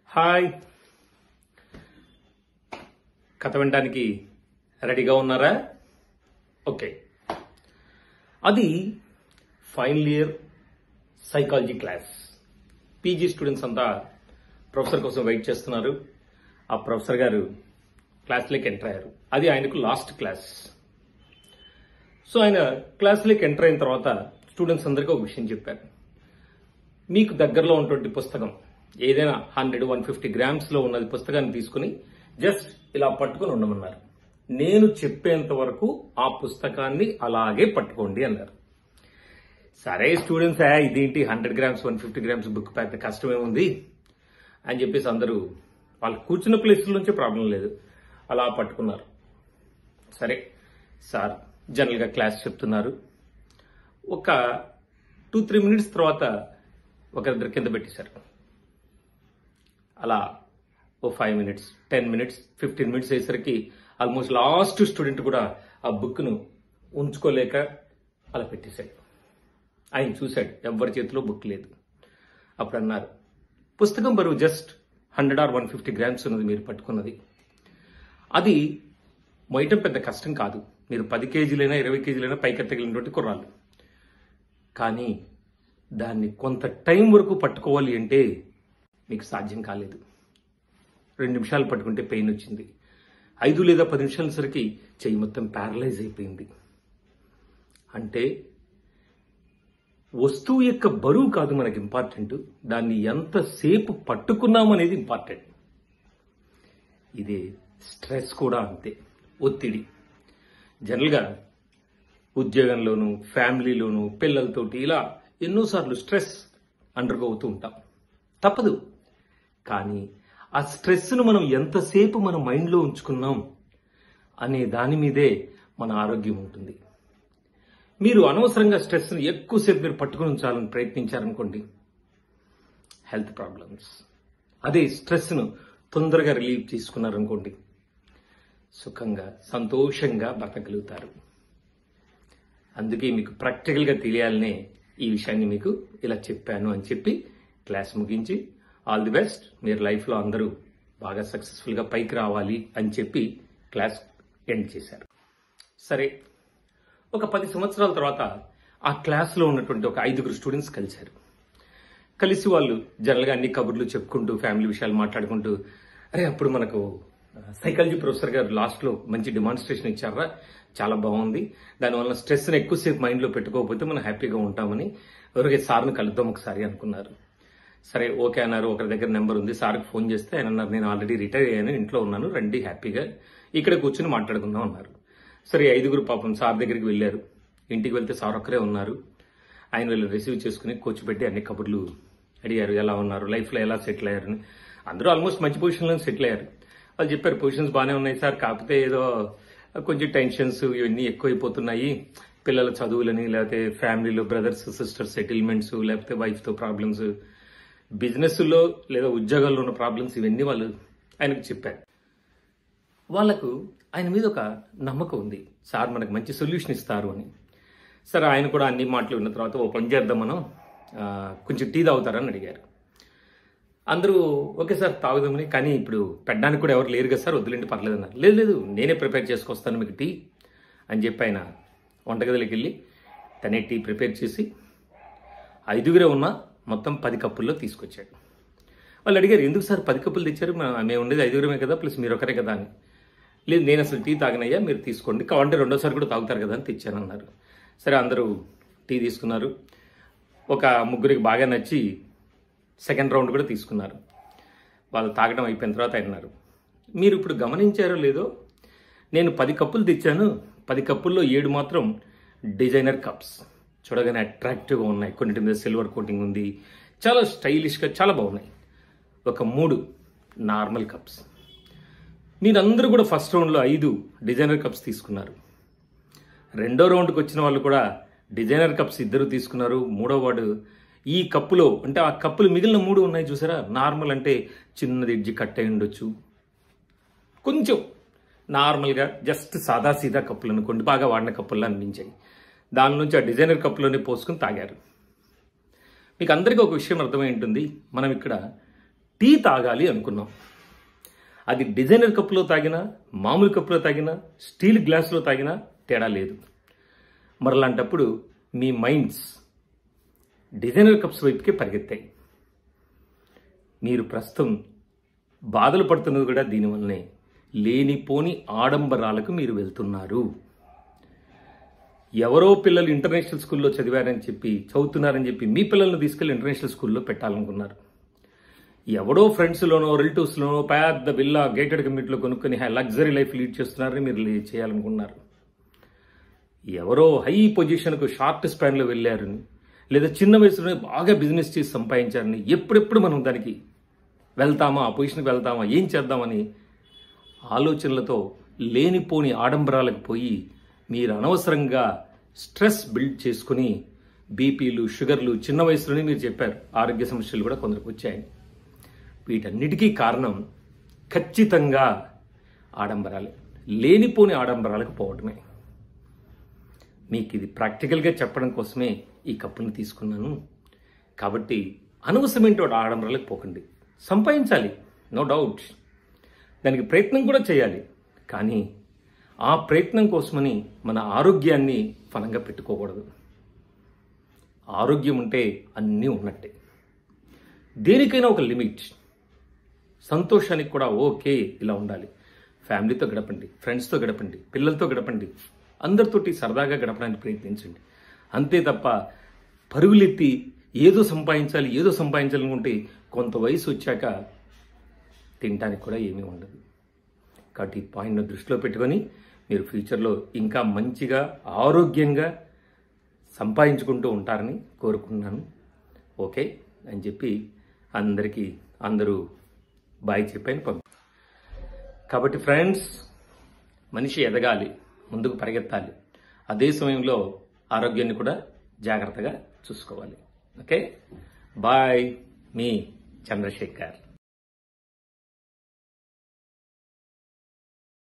hi కథ వినడానికి రెడీగా ఉన్నారా ఓకే అది final year psychology class PG students అంతా ప్రొఫెసర్ కోసం వెయిట్ చేస్తున్నారు ఆ ప్రొఫెసర్ గారు క్లాస్లోకి ఎంటర్ అయ్యారు అది ఆయనకు లాస్ట్ క్లాస్ సో ఆయన క్లాస్లోకి ఎంటర్ అయిన తర్వాత స్టూడెంట్స్ అందరికీ ఒక విషయం చెప్పారు మీకు దగ్గరలో ఉన్నటువంటి పుస్తకం ఏదైనా హండ్రెడ్ వన్ ఫిఫ్టీ గ్రామ్స్ లో ఉన్నది పుస్తకాన్ని తీసుకుని జస్ట్ ఇలా పట్టుకుని ఉండమన్నారు నేను చెప్పేంత వరకు ఆ పుస్తకాన్ని అలాగే పట్టుకోండి అన్నారు సరే స్టూడెంట్స్ ఇదేంటి hundred grams one fifty grams book పెద్ద కష్టమేముంది అని చెప్పేసి అందరూ వాళ్ళు కూర్చున్న ప్లేస్ నుంచి ప్రాబ్లం లేదు అలా పట్టుకున్నారు సరే సార్ జనరల్గా క్లాస్ చెప్తున్నారు ఒక టూ త్రీ మినిట్స్ తర్వాత ఒకరిద్దరు కింద పెట్టేశారు అలా ఓ five minutes ten minutes fifteen minutes అయ్యేసరికి ఆల్మోస్ట్ లాస్ట్ స్టూడెంట్ కూడా ఆ బుక్ను ఉంచుకోలేక అలా పెట్టేశాడు ఆయన చూశాడు ఎవరి చేతిలో బుక్ లేదు అప్పుడు అన్నారు పుస్తకం బరువు just hundred or one fifty grams ఉన్నది మీరు పట్టుకున్నది అది మొయటం పెద్ద కష్టం కాదు మీరు పది కేజీలైనా ఇరవై కేజీలైనా పైకెత్తగలిగినటువంటి కుర్రాళ్ళు కానీ దాన్ని కొంత టైం వరకు పట్టుకోవాలి అంటే మీకు సాధ్యం కాలేదు రెండు నిమిషాలు పట్టుకుంటే పెయిన్ వచ్చింది ఐదు లేదా పది నిమిషాల సరికి చెయ్యి మొత్తం ప్యారలైజ్ అయిపోయింది అంటే వస్తువు యొక్క బరువు కాదు మనకి ఇంపార్టెంట్ దాన్ని ఎంతసేపు పట్టుకున్నాం అనేది ఇంపార్టెంట్ ఇదే స్ట్రెస్ కూడా అంతే ఒత్తిడి జనరల్గా ఉద్యోగంలోను ఫ్యామిలీలోను పిల్లలతోటి ఇలా ఎన్నోసార్లు స్ట్రెస్ అండర్గో అవుతూ ఉంటాం తప్పదు కానీ ఆ స్ట్రెస్ను మనం ఎంతసేపు మన మైండ్లో ఉంచుకున్నాం అనే దాని మీదే మన ఆరోగ్యం ఉంటుంది మీరు అనవసరంగా స్ట్రెస్ను ఎక్కువసేపు మీరు పట్టుకుని ఉంచాలని ప్రయత్నించారనుకోండి హెల్త్ ప్రాబ్లమ్స్ అదే స్ట్రెస్ను తొందరగా రిలీవ్ తీసుకున్నారనుకోండి సుఖంగా సంతోషంగా బతకగలుగుతారు అందుకే మీకు ప్రాక్టికల్గా తెలియాలనే ఈ విషయాన్ని మీకు ఇలా చెప్పాను అని చెప్పి క్లాస్ ముగించి ఆల్ ది బెస్ట్ మీరు లైఫ్లో అందరూ బాగా సక్సెస్ఫుల్గా పైకి రావాలి అని చెప్పి క్లాస్ ఎండ్ చేశారు సరే ఒక పది సంవత్సరాల తర్వాత ఆ క్లాస్లో ఉన్నటువంటి ఒక ఐదుగురు స్టూడెంట్స్ కలిశారు కలిసి వాళ్ళు జనరల్గా అన్ని కబుర్లు చెప్పుకుంటూ ఫ్యామిలీ విషయాలు మాట్లాడుకుంటూ అరే అప్పుడు మనకు సైకాలజీ ప్రొఫెసర్ గారు లాస్ట్లో మంచి డెమాన్స్ట్రేషన్ ఇచ్చారా చాలా బాగుంది దానివల్ల స్ట్రెస్ని ఎక్కువసేపు మైండ్లో పెట్టుకోకపోతే మనం హ్యాపీగా ఉంటామని ఎవరికి సార్ని కలుద్దాం ఒకసారి అనుకున్నారు సరే ఓకే అన్నారు ఒకరి దగ్గర నెంబర్ ఉంది సార్కి ఫోన్ చేస్తే ఆయన అన్నారు నేను ఆల్రెడీ రిటైర్ అయ్యాను ఇంట్లో ఉన్నాను రండి హ్యాపీగా ఇక్కడ కూర్చుని మాట్లాడుకుందాం అన్నారు సరే ఐదుగురు పాపం సార్ దగ్గరికి వెళ్ళారు ఇంటికి వెళ్తే సార్ ఒక్కరే ఉన్నారు ఆయన వీళ్ళు రిసీవ్ చేసుకుని కూర్చోబెట్టి అన్ని కబుర్లు అడిగారు ఎలా ఉన్నారు లైఫ్లో ఎలా సెటిల్ అయ్యారని అందరూ ఆల్మోస్ట్ మంచి పొజిషన్లో సెటిల్ అయ్యారు వాళ్ళు చెప్పారు పొజిషన్స్ బాగానే ఉన్నాయి సార్ కాకపోతే ఏదో కొంచెం టెన్షన్స్ ఇవన్నీ ఎక్కువైపోతున్నాయి పిల్లల చదువులని లేకపోతే ఫ్యామిలీలో బ్రదర్స్ సిస్టర్స్ సెటిల్మెంట్స్ లేకపోతే వైఫ్తో ప్రాబ్లమ్స్ బిజినెస్లో లేదా ఉద్యోగాల్లో ఉన్న ప్రాబ్లమ్స్ ఇవన్నీ వాళ్ళు ఆయనకు చెప్పారు వాళ్లకు ఆయన మీద ఒక నమ్మకం ఉంది సార్ మనకు మంచి సొల్యూషన్ ఇస్తారు అని సరే ఆయన కూడా అన్ని మాటలు విన్న తర్వాత ఓ పని చేద్దాం మనం ఆ, కొంచెం టీ తాగుతారని అడిగారు అందరూ ఓకే సార్ తాగుదామని కానీ ఇప్పుడు పెట్టడానికి కూడా ఎవరు లేరు కదా సార్ వద్దులేండి పర్లేదు అన్నారు లేదు లేదు నేనే ప్రిపేర్ చేసుకొస్తాను మీకు టీ అని చెప్పి ఆయన వంటగదిలోకి వెళ్ళి తనే టీ ప్రిపేర్ చేసి ఐదుగురే ఉన్న మొత్తం పది కప్పుల్లో తీసుకొచ్చాడు వాళ్ళు అడిగారు ఎందుకు సార్ పది కప్పులు తెచ్చారు మా- మేము ఉండేది ఐదుగురమే కదా ప్లస్ మీరు ఒకరే కదా అని లేదు నేను అసలు టీ తాగనయ్యా మీరు తీసుకోండి కావాలంటే రెండోసారి కూడా తాగుతారు కదా అని తెచ్చానన్నారు సరే అందరూ టీ తీసుకున్నారు ఒక ముగ్గురికి బాగా నచ్చి సెకండ్ రౌండ్ కూడా తీసుకున్నారు వాళ్ళు తాగడం అయిపోయిన తర్వాత అన్నారు మీరు ఇప్పుడు గమనించారో లేదో నేను పది కప్పులు తెచ్చాను పది కప్పుల్లో ఏడు మాత్రం డిజైనర్ కప్స్ చూడగానే అట్రాక్టివ్గా ఉన్నాయి కొన్నిటి మీద సిల్వర్ కోటింగ్ ఉంది చాలా స్టైలిష్గా చాలా బాగున్నాయి ఒక మూడు నార్మల్ కప్స్ మీరందరూ కూడా ఫస్ట్ రౌండ్లో ఐదు డిజైనర్ కప్స్ తీసుకున్నారు రెండో రౌండ్కి వచ్చిన వాళ్ళు కూడా డిజైనర్ కప్స్ ఇద్దరు తీసుకున్నారు మూడో వాడు ఈ కప్పులో అంటే ఆ కప్పులు మిగిలిన మూడు ఉన్నాయి చూసారా నార్మల్ అంటే చిన్నది ఎడ్జి కట్ అయి ఉండొచ్చు కొంచెం నార్మల్గా జస్ట్ సాదా సీదా కప్పులు అనుకోండి బాగా వాడిన కప్పుల్లో అనిపించాయి దాని నుంచి ఆ డిజైనర్ కప్పులోనే పోసుకుని తాగారు మీకు అందరికీ ఒక విషయం అర్థమై ఉంటుంది మనం ఇక్కడ టీ తాగాలి అనుకున్నాం అది డిజైనర్ కప్పులో తాగినా మామూలు కప్పులో తాగినా స్టీల్ గ్లాసులో తాగినా తేడా లేదు మరలాంటప్పుడు మీ మైండ్స్ డిజైనర్ కప్స్ వైపుకే పరిగెత్తాయి మీరు ప్రస్తుతం బాధలు పడుతున్నది కూడా దీనివల్లనే లేనిపోని ఆడంబరాలకు మీరు వెళ్తున్నారు ఎవరో పిల్లలు ఇంటర్నేషనల్ స్కూల్లో చదివారని చెప్పి చదువుతున్నారని చెప్పి మీ పిల్లల్ని తీసుకెళ్లి ఇంటర్నేషనల్ స్కూల్లో పెట్టాలనుకున్నారు ఎవడో ఫ్రెండ్స్లోనో రిలేటివ్స్లోనో పెద్ద విల్లా గేటెడ్ కమ్యూనిటీలో కొనుక్కొని లగ్జరీ లైఫ్ లీడ్ చేస్తున్నారని మీరు లే- చేయాలనుకున్నారు ఎవరో హై పొజిషన్కు షార్ట్ స్పాన్లో వెళ్ళారని లేదా చిన్న వయసులోనే బాగా బిజినెస్ చేసి సంపాదించారని ఎప్పుడెప్పుడు మనం దానికి వెళ్తామా ఆ పొజిషన్కి వెళ్తామా ఏం చేద్దామని ఆలోచనలతో లేనిపోని ఆడంబరాలకు పోయి మీరు అనవసరంగా స్ట్రెస్ బిల్డ్ చేసుకుని బీపీలు షుగర్లు చిన్న వయసులోనే మీరు చెప్పారు ఆరోగ్య సమస్యలు కూడా కొందరికి వచ్చాయి వీటన్నిటికీ కారణం ఖచ్చితంగా ఆడంబరాలే లేనిపోని ఆడంబరాలకు పోవటమే మీకు ఇది ప్రాక్టికల్గా చెప్పడం కోసమే ఈ కప్పుని తీసుకున్నాను కాబట్టి అనవసరమైన ఆడంబరాలకు పోకండి సంపాదించాలి నో డౌట్ దానికి ప్రయత్నం కూడా చేయాలి కానీ ఆ ప్రయత్నం కోసమని మన ఆరోగ్యాన్ని ఫలంగా పెట్టుకోకూడదు ఆరోగ్యం ఉంటే అన్నీ ఉన్నట్టే దేనికైనా ఒక లిమిట్ సంతోషానికి కూడా ఓకే ఇలా ఉండాలి ఫ్యామిలీతో గడపండి ఫ్రెండ్స్తో గడపండి పిల్లలతో గడపండి అందరితోటి సరదాగా గడపడానికి ప్రయత్నించండి అంతే తప్ప పరుగులెత్తి ఏదో సంపాదించాలి ఏదో సంపాదించాలనుకుంటే కొంత వయసు వచ్చాక తినడానికి కూడా ఏమీ ఉండదు కాబట్టి ఈ పాయింట్ను దృష్టిలో పెట్టుకొని మీరు ఫ్యూచర్లో ఇంకా మంచిగా ఆరోగ్యంగా సంపాదించుకుంటూ ఉంటారని కోరుకున్నాను ఓకే అని చెప్పి అందరికీ అందరూ బాయ్ చెప్పాను పంపి కాబట్టి ఫ్రెండ్స్ మనిషి ఎదగాలి ముందుకు పరిగెత్తాలి అదే సమయంలో ఆరోగ్యాన్ని కూడా జాగ్రత్తగా చూసుకోవాలి ఓకే బాయ్ మీ చంద్రశేఖర్